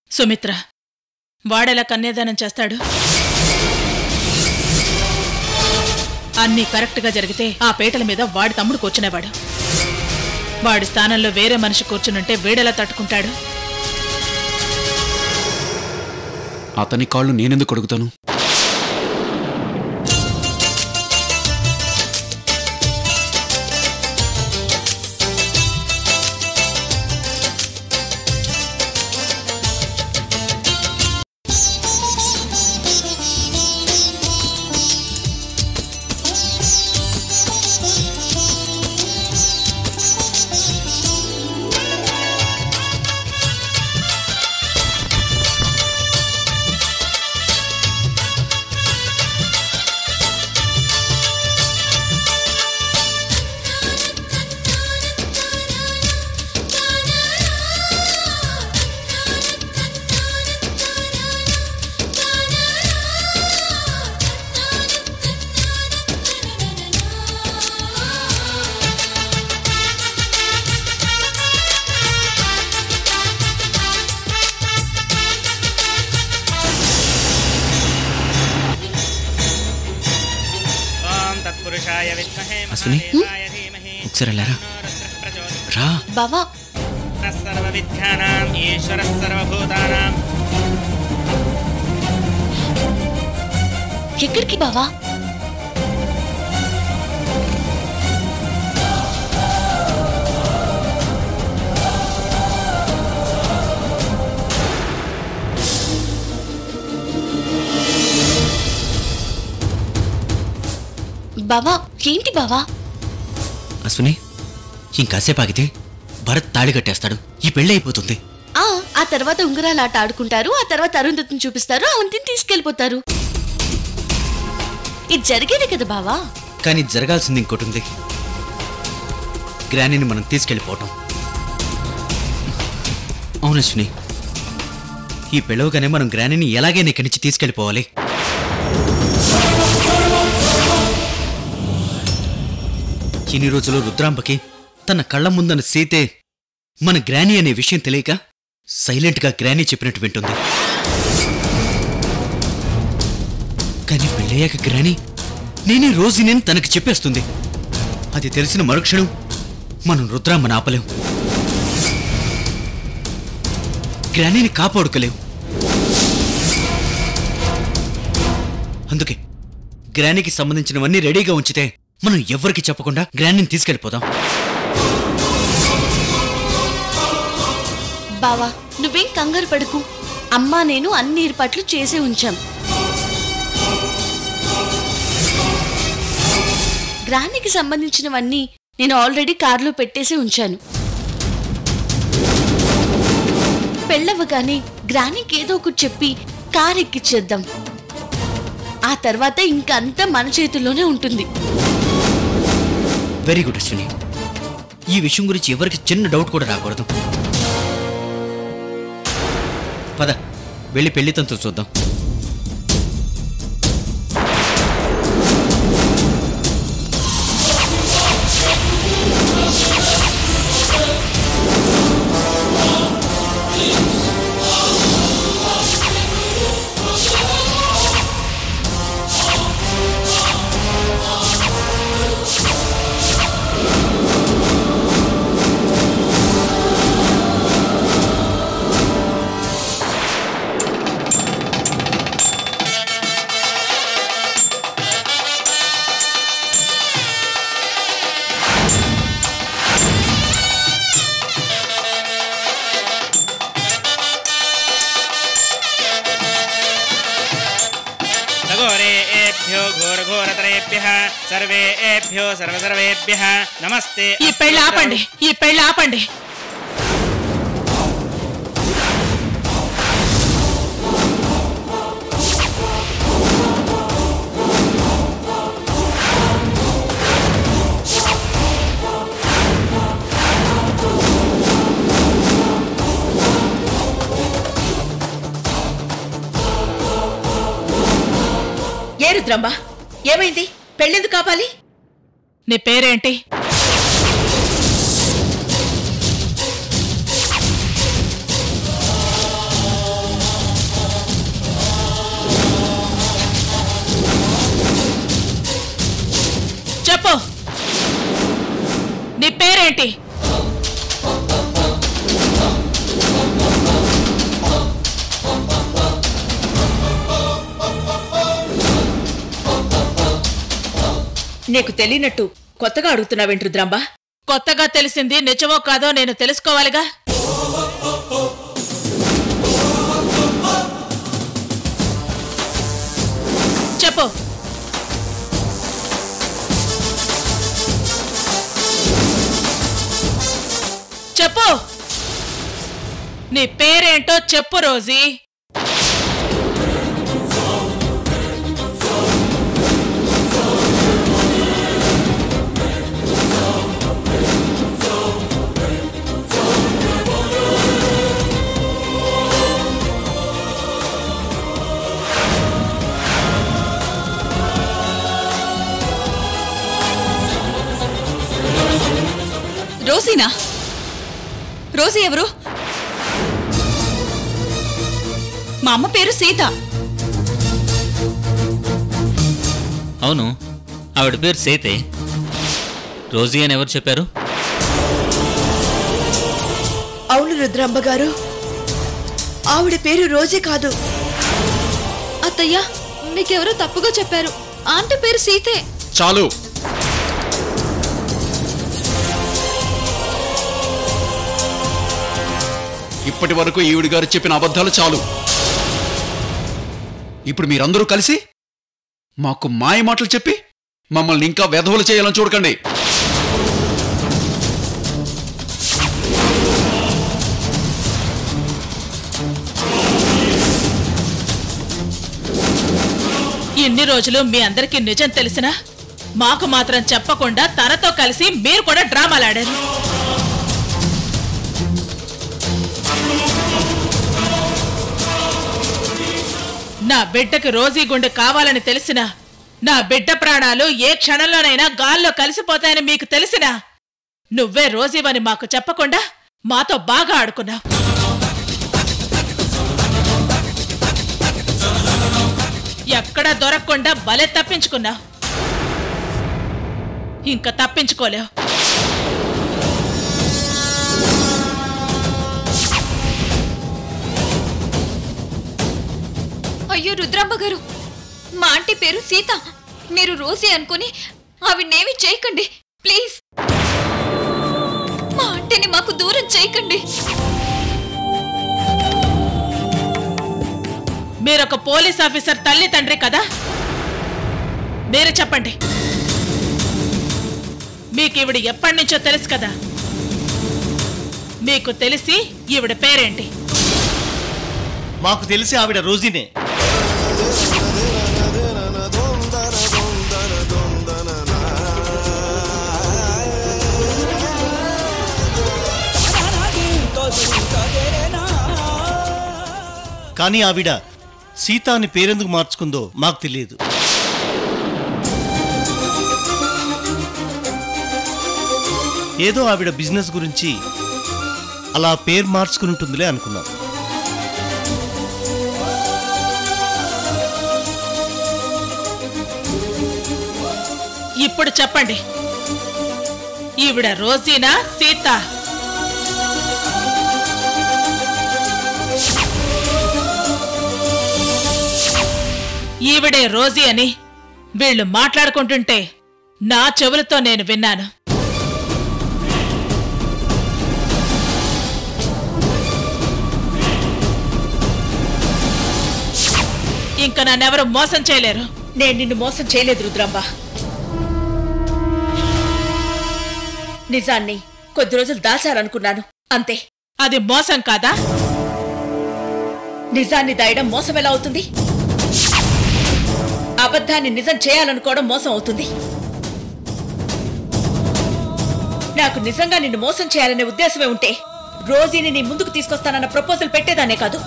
సుమిత్ర వాడెలా కన్యాదానం చేస్తాడు అన్నీ కరెక్ట్గా జరిగితే ఆ పీటల మీద వాడి తమ్ముడు కూర్చునేవాడు వాడి స్థానంలో వేరే మనిషి కూర్చునుంటే వీడెలా తట్టుకుంటాడు అతని కాళ్ళు నేనెందుకు అడుగుతాను ఓం తత్పురుషాయ విద్మహే అశ్విని? మహాదేవాయ ధీమహి ఒకసారి వెళ్ళారా తన్నో రుద్రః ప్రచోదయాత్. రా బావా సర్వవిద్యానాం ఈశ్వరः సర్వభూతానాం ఎక్కడికి బావా బావా ఏంటి బావా అశ్విని ఇంకాసేపు ఆగితే భరత్ తాళి కట్టేస్తాడు ఈ పెళ్ళి అయిపోతుంది ఆ ఆ తర్వాత ఉంగరాలు ఆట ఆడుకుంటారు ఆ తర్వాత అరుంధతిని చూపిస్తారు అవంతిని తీసుకెళ్లిపోతారు ఇది జరిగేదే కదా బావా కానీ జరగాల్సింది ఇంకోటి ఉంది గ్రానీని మనం తీసుకెళ్ళిపోవటం అవును అశ్విని ఈ పిలవగానే మనం గ్రానీని ఎలాగైనా ఇక్కడి నుంచి తీసుకెళ్ళిపోవాలి ఇన్ని రోజులు రుద్రాంబకి తన కళ్ళ ముందన సీతే మన గ్రానీ అనే విషయం తెలియక సైలెంట్గా గ్రానీ చెప్పినట్టు వింటుంది కానీ పెళ్ళయ్యాక గ్రానీ నేనే రోజు నేను తనకి చెప్పేస్తుంది అది తెలిసిన మరుక్షణం మనం రుద్రామ్మని ఆపలేం గ్రానీని కాపాడుకోలేం అందుకే గ్రానీకి సంబంధించినవన్నీ రెడీగా ఉంచితే మనం ఎవ్వరికి చెప్పకుండా గ్రానీని తీసుకెళ్ళిపోదాం బావా నువ్వేం కంగారు పడుకు అమ్మా నేను అన్ని ఏర్పాట్లు చేసే ఉంచాం గ్రానికి సంబంధించినవన్నీ నేను ఆల్రెడీ కారులో పెట్టేసి ఉంచాను పెళ్ళవ్వగానే గ్రానికి ఏదో ఒకటి చెప్పి కార్ ఎక్కిచ్చేద్దాం ఆ తర్వాత ఇంకంతా మన చేతుల్లోనే ఉంటుంది వెరీ గుడ్ అశ్విని ఈ విషయం గురించి ఎవరికి చిన్న డౌట్ కూడా రాకూడదు పద వెళ్ళి పెళ్లి తంతు చూద్దాం సఘోరేభ్యో ఘోరఘోరతరేభ్యः సర్వేభ్యో సర్వసర్వేభ్యः నమస్తే ఈ పెళ్ళి ఆపండి ఈ పెళ్ళి ఆపండి ఏ రుద్రమ్మ ఏమైంది పెళ్ళెందుకు కాపాలి నీ పేరేంటి ఏంటి నీకు తెలియనట్టు కొత్తగా అడుగుతున్నావేంటి రుద్రాంబ కొత్తగా తెలిసింది నిజమో కాదో నేను తెలుసుకోవాలిగా చెప్పు చెప్పు నీ పేరేంటో చెప్పు రోజీ రోసీనా రోసీ ఎవరు మా అమ్మ పేరు సీత అవును ఆవిడ పేరు సేతే రోజీ అని ఎవరు చెప్పారు అవును రుద్రాంబ గారు ఆవిడ పేరు రోజే కాదు అత్తయ్య మీకెవరో తప్పుగా చెప్పారు ఆంటీ పేరు సీతే చాలు ఇప్పటి వరకు ఈవిడి గారు చెప్పిన అబద్ధాలు చాలు ఇప్పుడు మీరందరూ కలిసి మాకు మాయ మాటలు చెప్పి మమ్మల్ని ఇంకా వెధవలు చేయాలని చూడకండి ఇన్ని రోజులు మీ అందరికీ నిజం తెలిసినా మాకు మాత్రం చెప్పకుండా తనతో కలిసి మీరు కూడా డ్రామాలాడారు నా బిడ్డకి రోజీ గుండె కావాలని తెలిసినా నా బిడ్డ ప్రాణాలు ఏ క్షణంలోనైనా గాల్లో కలిసిపోతాయని మీకు తెలిసినా నువ్వే రోజీవని మాకు చెప్పకుండా మాతో బాగా ఆడుకున్నావు ఎక్కడా దొరకకుండా భలే తప్పించుకున్నావు ఇంకా తప్పించుకోలేవు అయ్యో రుద్రాంబ గారు మా ఆంటీ పేరు సీత మీరు రోసీ అనుకుని ఆవిడనేమి చేయకండి ప్లీజ్ మా ఆంటీని మాకు దూరం చేయకండి మీరొక పోలీస్ ఆఫీసర్ తల్లి తండ్రి కదా మీరు చెప్పండి మీకు ఈవిడ ఎప్పటి నుంచో తెలుసు కదా మీకు తెలిసి ఈవిడ పేరేంటి మాకు తెలిసి ఆవిడ రోజీనే కానీ ఆవిడ సీత అని పేరెందుకు మార్చుకుందో మాకు తెలియదు ఏదో ఆవిడ బిజినెస్ గురించి అలా పేరు మార్చుకుని ఉంటుందిలే అనుకున్నాం ఇప్పుడు చెప్పండి ఈవిడ రోజీనా సీత ఈవిడే రోజీ అని వీళ్ళు మాట్లాడుకుంటుంటే నా చెవులతో నేను విన్నాను ఇంకా నన్నెవరు మోసం చేయలేరు నేను నిన్ను మోసం చేయలేదు రుద్రాంబ నిజాన్ని కొద్ది రోజులు దాచాలనుకున్నాను అంతే అది మోసం కాదా నిజాన్ని దాయడం మోసం ఎలా అవుతుంది అబద్ధాన్ని నిజం చేయాలనుకోవడం మోసం అవుతుంది నాకు నిజంగా నిన్ను మోసం చేయాలనే ఉద్దేశమే ఉంటే రోజీని నీ ముందుకు తీసుకొస్తానన్న ప్రపోజల్ పెట్టేదానే కాదు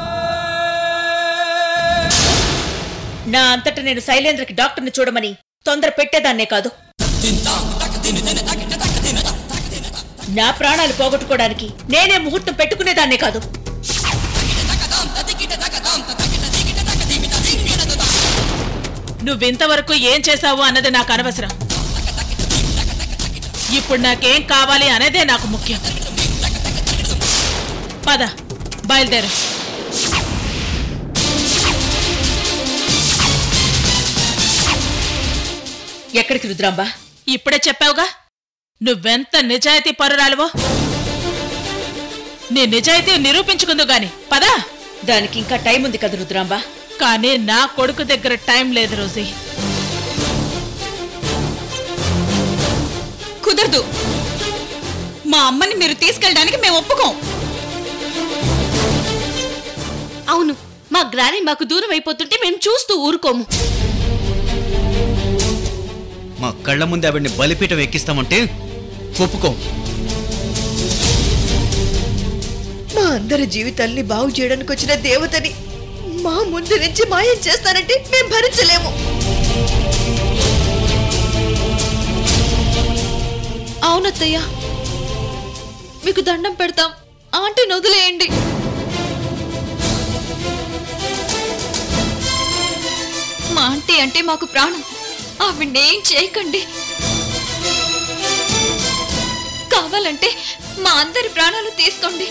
నా అంతటా నేను శైలేంద్రకి డాక్టర్ని చూడమని తొందర పెట్టేదాన్నే కాదు నా ప్రాణాలు పోగొట్టుకోవడానికి నేనే ముహూర్తం పెట్టుకునేదాన్నే కాదు నువ్వింతవరకు ఏం చేశావు అన్నది నాకు అనవసరం ఇప్పుడు నాకేం కావాలి అనేదే నాకు ముఖ్యం పద బయలుదేరు ఎక్కడికి రుద్రాంబ ఇప్పుడే చెప్పావుగా నువ్వెంత నిజాయితీ పరురాలువో నీ నిజాయితీ నిరూపించుకుందు గాని పదా దానికి ఇంకా టైం ఉంది కదా రుద్రాంబ కానీ నా కొడుకు దగ్గర టైం లేదు రోజీ కుదరదు మా అమ్మని మీరు తీసుకెళ్ళడానికి మేము ఒప్పుకోం అవును మా గ్రాని మాకు దూరం అయిపోతుంటే మేము చూస్తూ ఊరుకోము మా కళ్ళ ముందే ఆవిడ్ని బలిపీఠం ఎక్కిస్తామంటే ఒప్పుకో మా అందరి జీవితాల్ని బాగు చేయడానికి వచ్చిన దేవతని మా ముందు నుంచి మాయం చేస్తానంటే మేము భరించలేము అవునత్తయ్య మీకు దండం పెడతాం ఆంటీని వదిలేయండి మా ఆంటీ అంటే మాకు ప్రాణం ఆవిడేం చేయకండి కావాలంటే మా అందరి ప్రాణాలు తీసుకోండి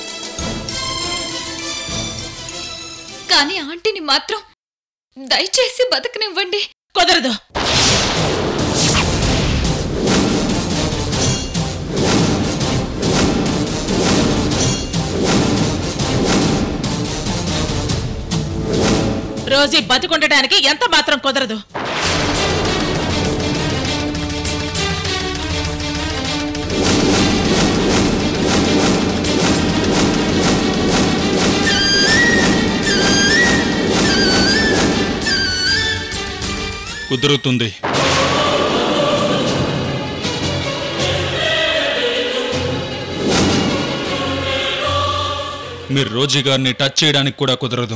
కానీ ఆంటీని మాత్రం దయచేసి బతకనివ్వండి కుదరదు రోజీ బతికుండటానికి ఎంత మాత్రం కుదరదు కుదురుతుంది మీరు రోజీ గారిని టచ్ చేయడానికి కూడా కుదరదు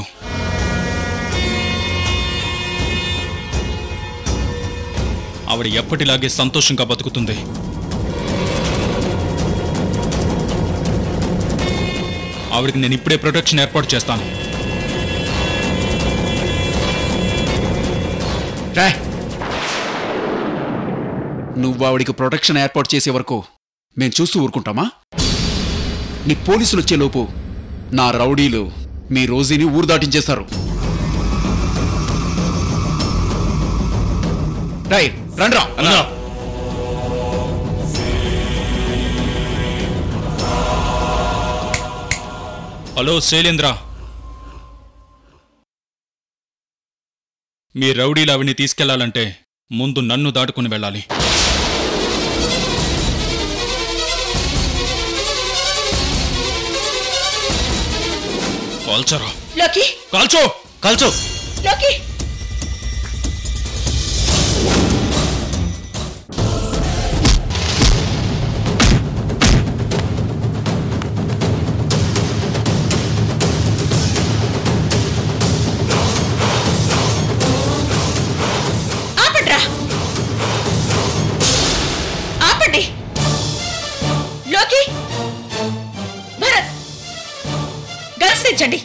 ఆవిడ ఎప్పటిలాగే సంతోషంగా బతుకుతుంది ఆవిడకి నేను ఇప్పుడే ప్రొటెక్షన్ ఏర్పాటు చేస్తాను రా నువ్వు ఆవిడికి ప్రొటెక్షన్ ఏర్పాటు చేసే వరకు మేము చూస్తూ ఊరుకుంటామా నీ పోలీసులు వచ్చేలోపు నా రౌడీలు మీ రోజీని ఊరు దాటించేస్తారు రై రండ్రా అన్నా హలో శైలేంద్ర మీ రౌడీలు అవిని తీసుకెళ్లాలంటే ముందు నన్ను దాటుకుని వెళ్ళాలి కాల్చరా లోకి కాల్చో కాల్చో లోకి ఆపండ్రా ఆపండి లోకి భరత్ గన్స్ తెచ్చండి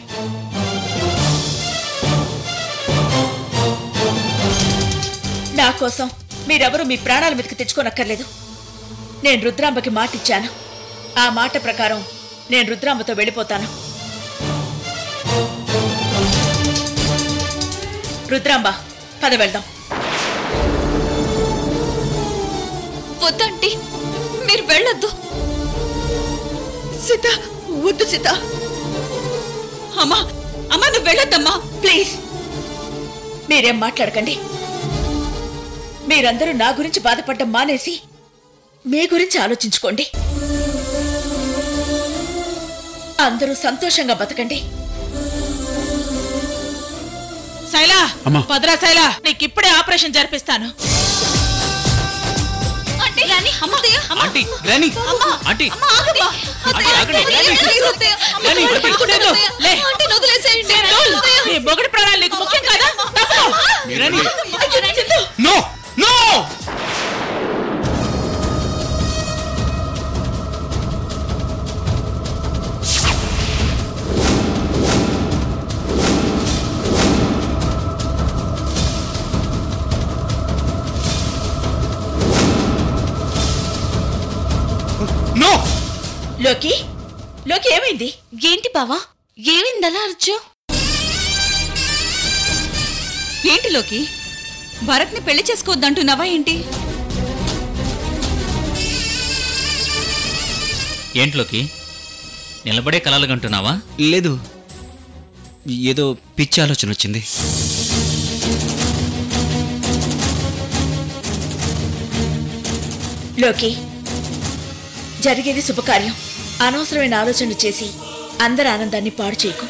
నా కోసం మీరెవరూ మీ ప్రాణాల మీదకి తెచ్చుకోనక్కర్లేదు నేను రుద్రాంబకి మాటిచ్చాను ఆ మాట ప్రకారం నేను రుద్రాంబతో వెళ్ళిపోతాను రుద్రాంబ పద వెళ్దాం వద్దంటీ మీరు వెళ్ళొద్దు సీత వద్దు సీత అమ్మా అమ్మా నువ్వు వెళ్ళొద్దమ్మా ప్లీజ్ మీరేం మాట్లాడకండి మీరందరూ నా గురించి బాధపడడం మానేసి మీ గురించి ఆలోచించుకోండి అందరూ సంతోషంగా బతకండి శైలా అమ్మా. పదరా శైలా నీకిప్పుడే ఆపరేషన్ జరిపిస్తాను ఆంటీ అమ్మ అత్తయ్య, అమ్మ. ఆంటీ గ్రాని ఆంటీ అమ్మ, ఆగమ్మా. అత్తయ్య, ఆగండి, అత్తయ్య, ఆగండి. ప్లీజ్ అత్తయ్య. అమ్మ, లేండి, కాళ్ళు లేండి. పట్టుకుంటాను లేదు, అత్తయ్య. లే. ఆంటీని వదిలేసేయండి. సింధూల్, అత్తయ్య. నీ మొగుడి ప్రాణాలు నీకు ముఖ్యం కాదా తప్పుకో. గ్రాని అయ్యో, సింధు. నో నో లోకి లోకి ఏమైంది ఏంటి బావా ఏమైందలా అరచు ఏంటి లోకి భరత్ని పెళ్లి చేసుకోవద్దంటున్నావా ఏంటి ఏంట్లోకి నిలబడే కలలుగంటున్నావా లేదు ఏదో పిచ్చి ఆలోచన వచ్చింది లోకి జరిగేది శుభకార్యం అనవసరమైన ఆలోచనలు చేసి అందరి ఆనందాన్ని పాడు చేయకు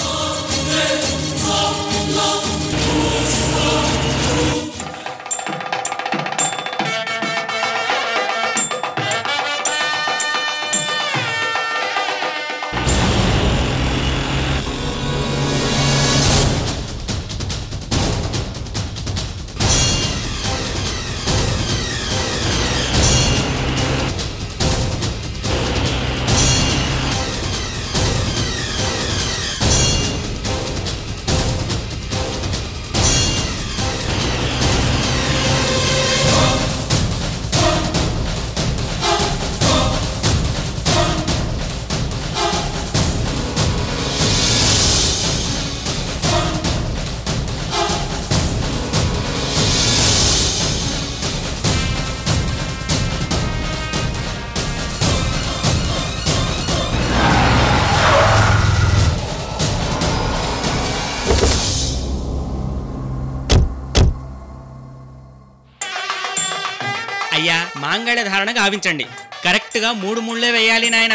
అయ్యా మాంగళ్య ధారణ గావించండి కరెక్ట్ గా మూడు ముళ్ళే వేయాలి నాయన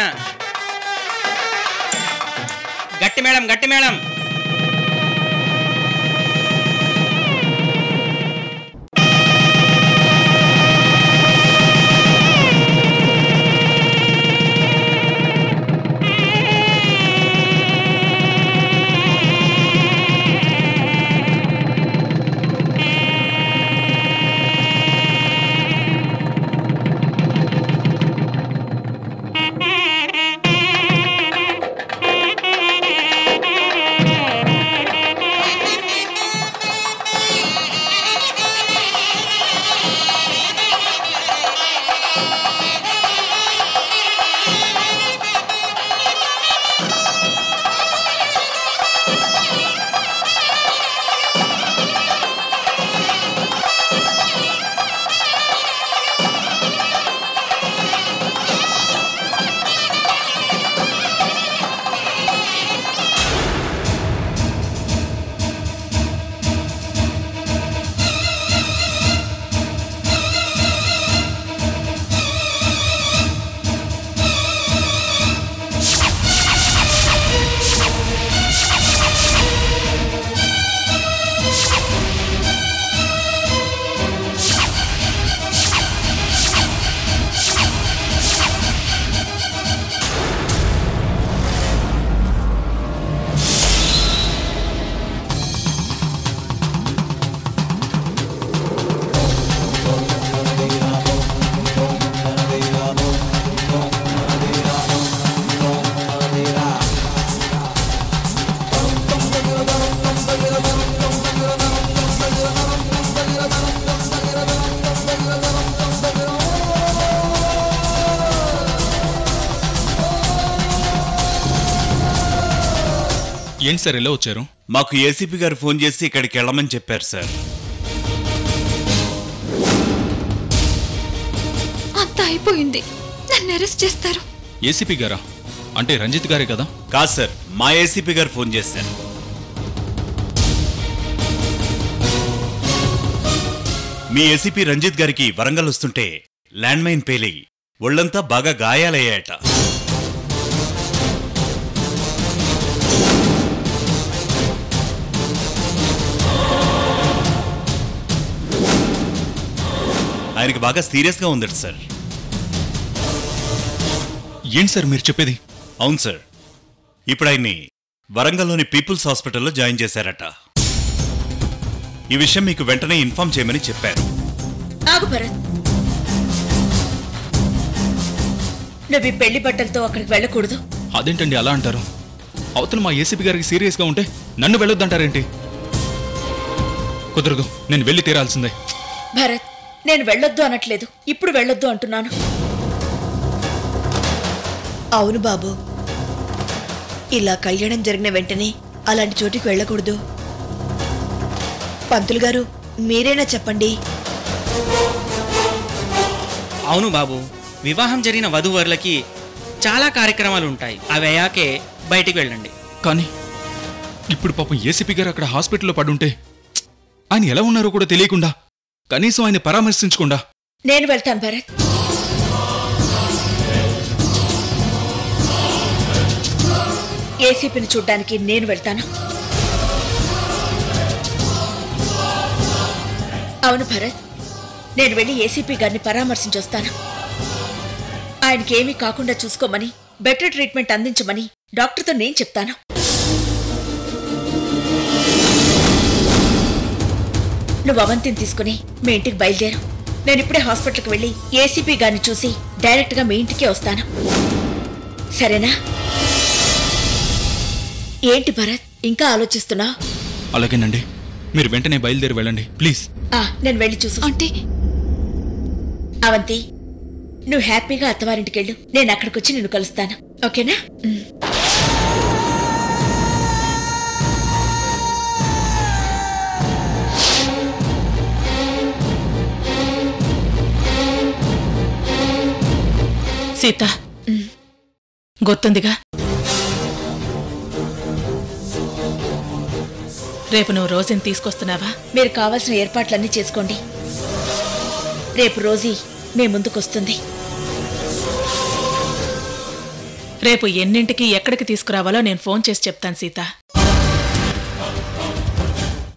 గట్టి మేడం గట్టి మేడం ఏంటి సార్ ఇలా వచ్చారు మాకు ఏసీపీ గారు ఫోన్ చేసి ఇక్కడికి వెళ్ళమని చెప్పారు సార్ అంతా అయిపోయింది నన్ను అరెస్ట్ చేస్తారు ఏసీపీ గారా అంటే రంజిత్ గారే కదా కాదు సార్ మా ఏసీపీ గారు ఫోన్ చేశారు మీ ఏసీపీ రంజిత్ గారికి వరంగల్ వస్తుంటే ల్యాండ్ మైన్ పేలి ఒళ్ళంతా బాగా గాయాలయ్యాయట ఆయనకి బాగా సీరియస్గా ఉందట సార్ ఏంటి సార్ మీరు చెప్పేది అవును సార్ ఇప్పుడు ఆయన్ని వరంగల్లోని పీపుల్స్ హాస్పిటల్లో జాయిన్ చేశారట ఈ విషయం మీకు వెంటనే ఇన్ఫార్మ్ చేయమని చెప్పారు ఆగు భరత్ నువ్వు ఈ పెళ్లి బట్టలతో అక్కడికి వెళ్ళకూడదు అదేంటండి అలా అంటారు అవతల మా ఏసీపీ గారికి సీరియస్గా ఉంటే నన్ను వెళ్ళొద్దంటారేంటి కుదరదు నేను వెళ్ళి తీరాల్సిందే భరత్ నేను వెళ్ళొద్దు అనట్లేదు ఇప్పుడు వెళ్ళొద్దు అంటున్నాను అవును బాబు ఇలా కళ్యాణం జరిగిన వెంటనే అలాంటి చోటికి వెళ్ళకూడదు పంతులు గారు మీరేనా చెప్పండి అవును బాబు వివాహం జరిగిన వధూవరులకి చాలా కార్యక్రమాలు ఉంటాయి అవి అయ్యాకే బయటికి వెళ్ళండి కానీ ఇప్పుడు పాపం ఏసీపీ గారు అక్కడ హాస్పిటల్లో పడుంటే ఆయన ఎలా ఉన్నారో కూడా తెలియకుండా కనీసం ఆయన పరామర్శించకుండా నేను వెళ్తాను భరత్ ఏసీపీని చూడ్డానికి నేను వెళ్తాను అవును భరత్ నేను వెళ్ళి ఏసీపీ గారిని పరామర్శించొస్తాను ఆయనకి ఏమీ కాకుండా చూసుకోమని బెటర్ ట్రీట్మెంట్ అందించమని డాక్టర్తో నేను చెప్తాను నువ్వు అవంతిని తీసుకుని మీ ఇంటికి బయలుదేరు నేను ఇప్పుడే హాస్పిటల్కి వెళ్ళి ఏసీపీ గారిని చూసి డైరెక్ట్గా మీ ఇంటికే వస్తాను సరేనా ఏంటి భరత్ ఇంకా ఆలోచిస్తున్నా అలాగేనండి మీరు వెంటనే బయలుదేరి వెళ్ళండి ప్లీజ్ ఆ నేను వెళ్ళి చూసు అంటే అవంతి నువ్వు హ్యాపీగా అత్తవారింటికి వెళ్ళు నేను అక్కడికి వచ్చి నిన్ను కలుస్తాను ఓకేనా ఉమ్. సీత గుర్తుందిగా రేపు నువ్వు రోజుని తీసుకొస్తున్నావా మీరు కావాల్సిన ఏర్పాట్లన్నీ చేసుకోండి రేపు రోజీ మీ ముందుకొస్తుంది రేపు ఎన్నింటికి ఎక్కడికి తీసుకురావాలో నేను ఫోన్ చేసి చెప్తాను సీత